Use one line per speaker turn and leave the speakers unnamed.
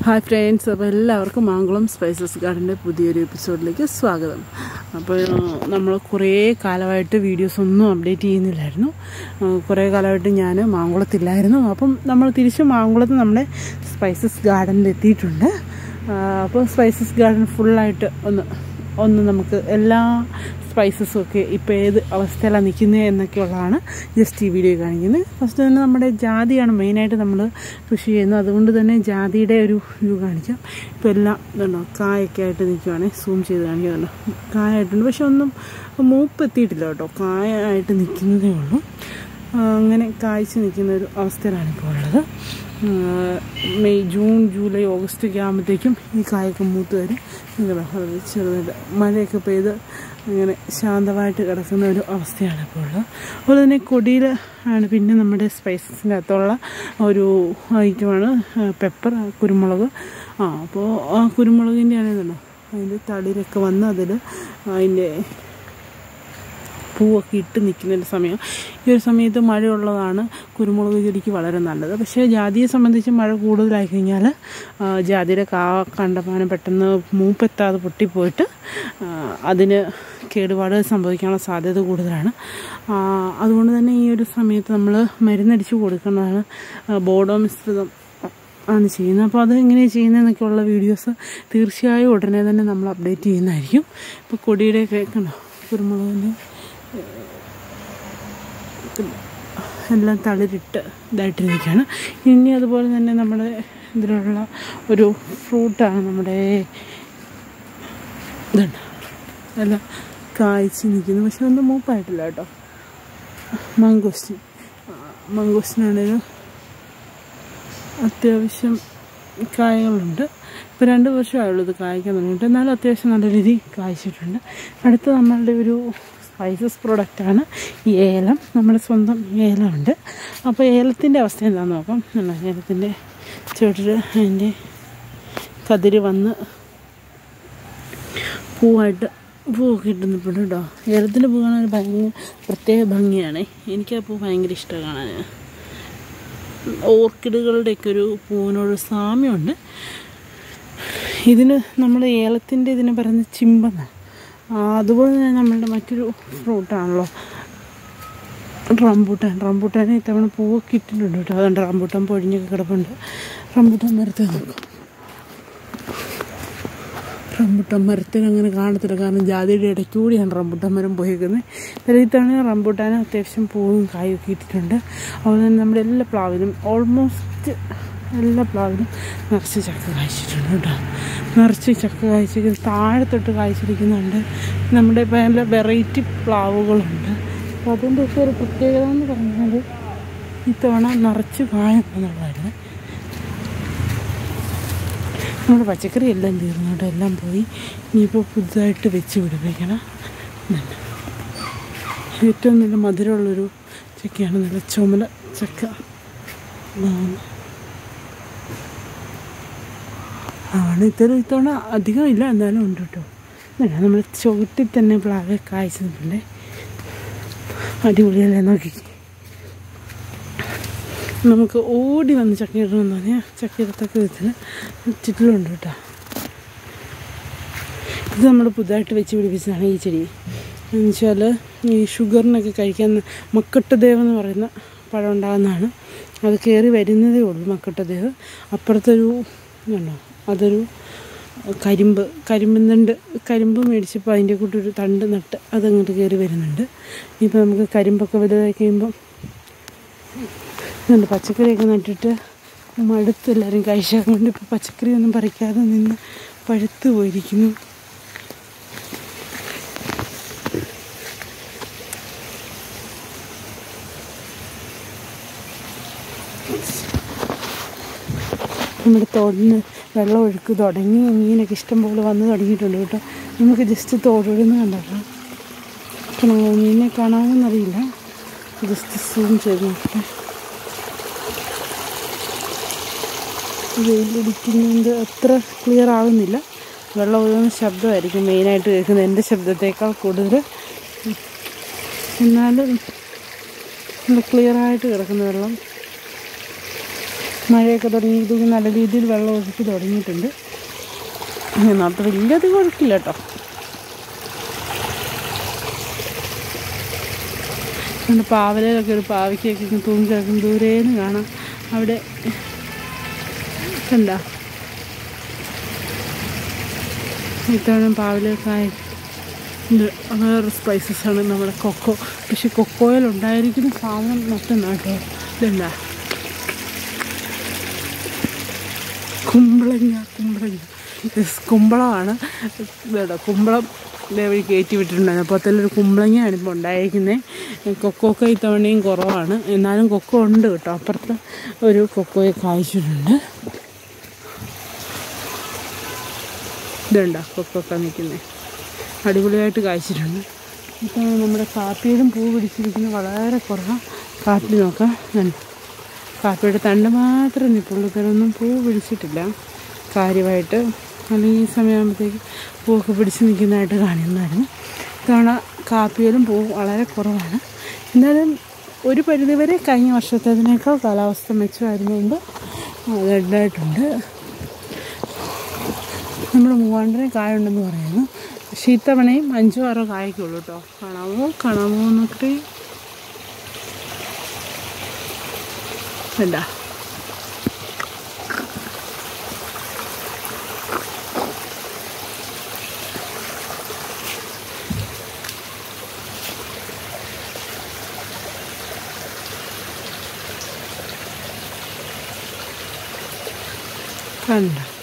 Hi friends അപ്പോൾ എല്ലാവർക്കും Mankulam spices ഗാർഡൻ്റെ പുതിയൊരു എപ്പിസോഡിലേക്ക് സ്വാഗതം അപ്പോൾ നമ്മൾ കുറേ കാലമായിട്ട് വീഡിയോസ് ഒന്നും അപ്ഡേറ്റ് ചെയ്യുന്നില്ലായിരുന്നു ആ, കുറേ കാലമായിട്ട് ഞാൻ മാങ്കുളത്തില്ലായിരുന്നു അപ്പം നമ്മൾ തിരിച്ച് മാങ്കുളത്ത് നമ്മുടെ സ്പൈസസ് ഗാർഡനിൽ എത്തിയിട്ടുണ്ട് ആ, അപ്പോൾ സ്പൈസസ് ഗാർഡൻ ഫുള്ളായിട്ട് ഒന്ന് ഒന്ന് നമുക്ക് എല്ലാ സ്പൈസസും ഒക്കെ ഇപ്പോൾ ഏത് അവസ്ഥയിലാണ് നിൽക്കുന്നത് എന്നൊക്കെയുള്ളതാണ് ജസ്റ്റ് ഈ വീഡിയോ കാണിക്കുന്നത് ഫസ്റ്റ് തന്നെ നമ്മുടെ ജാതിയാണ് മെയിനായിട്ട് നമ്മൾ കൃഷി ചെയ്യുന്നത് അതുകൊണ്ട് തന്നെ ജാതിയുടെ ഒരു വ്യൂ കാണിക്കാം ഇപ്പോൾ എല്ലാം ഇതുണ്ടോ കായൊക്കെ ആയിട്ട് നിൽക്കുവാണേ സൂം ചെയ്ത് കാണിക്കുന്നുണ്ടോ കായായിട്ടുണ്ട് പക്ഷെ ഒന്നും മൂപ്പ് എത്തിയിട്ടില്ല കേട്ടോ കായ ആയിട്ട് നിൽക്കുന്നതേ ഉള്ളൂ ആ, അങ്ങനെ കായ്ച്ച് നിൽക്കുന്ന ഒരു അവസ്ഥയിലാണ് ഇപ്പോൾ ഉള്ളത് ആ, മെയ് ജൂൺ ജൂലൈ ഓഗസ്റ്റ് ഒക്കെ ആകുമ്പോഴത്തേക്കും ഈ കായൊക്കെ മൂത്ത് വരും ഇങ്ങനെ വളരെ ചെറുതായിട്ട് മഴയൊക്കെ പെയ്ത് അങ്ങനെ ശാന്തമായിട്ട് കിടക്കുന്ന ഒരു അവസ്ഥയാണ് ഇപ്പോൾ ഉള്ളത് അതുപോലെ തന്നെ കൊടിയിൽ ആണ് പിന്നെ നമ്മുടെ സ്പൈസസിൻ്റെ അകത്തുള്ള ഒരു ഐറ്റമാണ് പെപ്പർ കുരുമുളക് ആ അപ്പോൾ ആ കുരുമുളകിൻ്റെ ആണെന്നുണ്ടോ അതിൻ്റെ തളിരൊക്കെ വന്ന് അതിൽ അതിൻ്റെ പൂവൊക്കെ ഇട്ട് നിൽക്കുന്ന ഒരു സമയം ഈ ഒരു സമയത്ത് മഴയുള്ളതാണ് കുരുമുളക് ചെടിക്ക് വളരെ നല്ലത് പക്ഷേ ജാതിയെ സംബന്ധിച്ച് മഴ കൂടുതലായി കഴിഞ്ഞാൽ ആ, ജാതിയുടെ കാ കണ്ടമാനം പെട്ടെന്ന് മൂപ്പെത്താതെ പൊട്ടിപ്പോയിട്ട് ആ, അതിന് കേടുപാട് സംഭവിക്കാനുള്ള സാധ്യത കൂടുതലാണ് ആ, അതുകൊണ്ട് തന്നെ ഈ ഒരു സമയത്ത് നമ്മൾ മരുന്നടിച്ച് കൊടുക്കുന്നതാണ് ആ, ബോഡോ മിശ്രിതം ആണ് ചെയ്യുന്നത് അപ്പോൾ അത് എങ്ങനെയാണ് ചെയ്യുന്നതെന്നൊക്കെയുള്ള വീഡിയോസ് തീർച്ചയായും ഉടനെ തന്നെ നമ്മൾ അപ്ഡേറ്റ് ചെയ്യുന്നതായിരിക്കും ഇപ്പോൾ കൊടിയുടെയൊക്കെ കണ്ടോ കുരുമുളകിൻ്റെ എല്ലാം തളിരിട്ട് ഇതായിട്ടിരിക്കുകയാണ് ഇനി അതുപോലെ തന്നെ നമ്മുടെ ഇതിലുള്ള ഒരു ഫ്രൂട്ടാണ് നമ്മുടെ ഇതുണ്ട് എല്ലാം കായ്ച്ച് നിൽക്കുന്നു പക്ഷെ ഒന്നും മൂപ്പായിട്ടില്ല കേട്ടോ മംഗോസ്റ്റിൻ മംഗോസ്റ്റിനാണേലും അത്യാവശ്യം കായകളുണ്ട് ഇപ്പോൾ രണ്ട് വർഷമായുള്ളൂ ഇത് കായ്ക്കാൻ തുടങ്ങിയിട്ട് എന്നാലും അത്യാവശ്യം നല്ല രീതിയിൽ കായ്ച്ചിട്ടുണ്ട് അടുത്ത നമ്മളുടെ ഒരു സ്പൈസസ് പ്രൊഡക്റ്റാണ് ഏലം നമ്മുടെ സ്വന്തം ഏലമുണ്ട് അപ്പോൾ ഏലത്തിൻ്റെ അവസ്ഥ എന്താണെന്ന് നോക്കാം അല്ല ഏലത്തിൻ്റെ ചുവട്ടിൽ അതിൻ്റെ കതിര് വന്ന് പൂവായിട്ട് പൂവൊക്കെ ഇട്ടുന്നിട്ടുണ്ട് കേട്ടോ ഏലത്തിൻ്റെ പൂ കാണാൻ ഭയങ്കര പ്രത്യേക ഭംഗിയാണ് എനിക്ക് ആ പൂ ഭയങ്കര ഇഷ്ടമാണ് കാണാൻ ഓർക്കിഡുകളുടെയൊക്കെ ഒരു പൂവിനോട് സാമ്യമുണ്ട് ഇതിന് നമ്മൾ ഏലത്തിൻ്റെ ഇതിനെ പറയുന്നത് ചിമ്പെന്നാണ് അതുപോലെ തന്നെ നമ്മളുടെ മറ്റൊരു ഫ്രൂട്ടാണല്ലോ റംബൂട്ടാൻ റംബൂട്ടാൻ ഇത്തവണ പൂവൊക്കെ ഇട്ടിട്ടുണ്ട് കേട്ടോ അതുകൊണ്ട് റംബൂട്ടാൻ പൊഴിഞ്ഞൊക്കെ കിടപ്പുണ്ട് റംബൂട്ടാൻ മരത്തിൽ നോക്കാം റംബുട്ടാൻ മരത്തിന് അങ്ങനെ കാണത്തില്ല കാരണം ജാതിയുടെ ഇടയ്ക്ക് കൂടിയാണ് റംബുട്ടാൻ മരം പോയിരിക്കുന്നത് പക്ഷേ ഇത്തവണ റംബുട്ടാൻ അത്യാവശ്യം പൂവും കായൊക്കെ ഇട്ടിട്ടുണ്ട് അതുപോലെ തന്നെ നമ്മുടെ എല്ലാ പ്ലാവിലും ഓൾമോസ്റ്റ് എല്ലാ പ്ലാവിലും നിറച്ച് ചക്ക കായ്ച്ചിട്ടുണ്ട് കേട്ടോ നിറച്ച് ചക്ക കായ്ച്ചിരിക്കുന്ന താഴെ തൊട്ട് കായ്ച്ചിരിക്കുന്നുണ്ട് നമ്മുടെ പല വെറൈറ്റി പ്ലാവുകളുണ്ട് അപ്പോൾ അതിൻ്റെയൊക്കെ ഒരു പ്രത്യേകത എന്ന് പറയുന്നത് ഇത്തവണ നിറച്ച് കായം എന്നുള്ളതായിരുന്നു നമ്മുടെ പച്ചക്കറി എല്ലാം തീർന്നു കേട്ടോ എല്ലാം പോയി ഇനിയിപ്പോൾ പുതുതായിട്ട് വെച്ച് പിടിപ്പിക്കണം ഇതുണ്ട്. ഏറ്റവും നല്ല മധുരമുള്ളൊരു ചക്കയാണ് നല്ല ചുമല ചക്ക ഇതാണ്. ആണ് ഇത്തരം ഇത്തവണ അധികം ഇല്ല എന്നാലും ഉണ്ട് കേട്ടോ ഇതാണ് നമ്മൾ ചുവട്ടിൽ തന്നെ പ്ലാവ് കായ്ച്ചിട്ടുണ്ട് അടിപൊളിയല്ലേ നോക്കി നമുക്ക് ഓടി വന്ന് ചക്ക ഇടണമെന്ന് പറഞ്ഞാൽ ചക്ക ഇടത്തൊക്കെ വിധത്തിൽ ചുറ്റിലുണ്ട് കേട്ടോ ഇത് നമ്മൾ പുതുതായിട്ട് വെച്ച് പിടിപ്പിച്ചതാണ് ഈ ചെടി എന്ന് വെച്ചാൽ ഈ ഷുഗറിനൊക്കെ കഴിക്കാൻ മക്കട്ടദേവ് എന്ന് പറയുന്ന പഴം ഉണ്ടാകുന്നതാണ് അത് കയറി വരുന്നതേ ഉള്ളൂ മക്കട്ടദേവ് അപ്പുറത്തൊരു ഇതുണ്ടോ അതൊരു കരിമ്പ് കരിമ്പ് തണ്ട് കരിമ്പ് മേടിച്ചപ്പോൾ അതിൻ്റെ കൂട്ടൊരു തണ്ട് നട്ട് അതങ്ങോട്ട് കയറി വരുന്നുണ്ട് ഇനിയിപ്പോൾ നമുക്ക് കരിമ്പൊക്കെ വലുതായി കഴിയുമ്പം ഇതുണ്ട് പച്ചക്കറിയൊക്കെ നട്ടിട്ട് മടുത്ത് എല്ലാവരും കഴിച്ചാൽ കൊണ്ട് ഇപ്പോൾ പച്ചക്കറി ഒന്നും പറിക്കാതെ നിന്ന് പഴുത്ത് പോയിരിക്കുന്നു നമ്മുടെ തോടിന് വെള്ളം ഒഴുക്ക് തുടങ്ങി മീനൊക്കെ ഇഷ്ടംപോലെ വന്ന് തുടങ്ങിയിട്ടുണ്ട് കേട്ടോ നമുക്ക് ജസ്റ്റ് തോടൊഴുന്ന് കണ്ടോ മീനിനെ കാണാമെന്നറിയില്ല ജസ്റ്റ് സൂം ചെയ്ത് നോക്കട്ടെ വെയിലടിക്കുന്നതുകൊണ്ട് അത്ര ക്ലിയർ ആകുന്നില്ല വെള്ളം ഒഴുകുന്ന ശബ്ദമായിരിക്കും മെയിനായിട്ട് കേൾക്കുന്നത് എൻ്റെ ശബ്ദത്തേക്കാൾ കൂടുതൽ എന്നാലും നല്ല ക്ലിയർ ആയിട്ട് കിടക്കുന്ന വെള്ളം മഴയൊക്കെ തുടങ്ങിയപ്പോഴേക്കും നല്ല രീതിയിൽ വെള്ളം ഒഴുക്കി തുടങ്ങിയിട്ടുണ്ട് അതിനകത്ത് വലിയധികം ഒഴുക്കില്ല കേട്ടോ അതുകൊണ്ട് പാവലയിലൊക്കെ ഒരു പാവയ്ക്കൊക്കെ ഇങ്ങനെ തൂങ്ങി കിടക്കും ദൂരേന്ന് കാണാം അവിടെ കണ്ട ഇത്തവണ പാവലക്കായ ഇത് വേറെ സ്പൈസസ് ആണ് നമ്മുടെ കൊക്കോ പക്ഷെ കൊക്കോയിൽ ഉണ്ടായിരിക്കുന്ന സാധനം മറ്റൊന്നാ കേട്ടോ ഇതല്ല കുമ്പളങ്ങ കുമ്പളങ്ങ യെസ് കുമ്പളമാണ് ഇതേടാ കുമ്പളം ഇതേവഴി കയറ്റി വിട്ടിട്ടുണ്ടായിരുന്നു അപ്പോൾ അതിലൊരു കുമ്പളങ്ങയാണ് ഇപ്പോൾ ഉണ്ടായിരിക്കുന്നത് കൊക്കോക്കെ ഇത്തവണയും കുറവാണ് എന്നാലും കൊക്കോ ഉണ്ട് കേട്ടോ അപ്പുറത്ത് ഒരു കൊക്കോയെ കായ്ച്ചിട്ടുണ്ട് ഇതുണ്ടോ കൊക്കൊക്കെ നിൽക്കുന്നത് അടിപൊളിയായിട്ട് കായ്ച്ചിട്ടുണ്ട് ഇപ്പോൾ നമ്മുടെ കാപ്പിയിലും പൂ പിടിച്ചിരിക്കുന്നത് വളരെ കുറവാണ് കാപ്പി നോക്കാം ഇതുണ്ട്. കാപ്പിയുടെ തണ്ട് മാത്രമേ നിൽപ്പുള്ളൂ ഇതൊന്നും പൂ പിടിച്ചിട്ടില്ല കാര്യമായിട്ട് അല്ലെങ്കിൽ ഈ സമയമാകുമ്പോഴത്തേക്ക് പൂവൊക്കെ പിടിച്ച് നിൽക്കുന്നതായിട്ട് കാണുന്നതായിരുന്നു ഇത്തവണ കാപ്പിയിലും പൂ വളരെ കുറവാണ് എന്നാലും ഒരു പരിധിവരെ കഴിഞ്ഞ വർഷത്തേതിനേക്കാൾ കാലാവസ്ഥ മെച്ചമായിരുന്നുകൊണ്ട് അതുണ്ടായിട്ടുണ്ട് നമ്മൾ മൂവാണ്ടര കായുണ്ടെന്ന് പറയുന്നു പക്ഷേ ഇത്തവണയും അഞ്ചോ ആറോ കായ്ക്കുള്ളൂ കേട്ടോ കാണാമോ കാണാമോ എന്നൊക്കെ വേണ്ട കണ്ട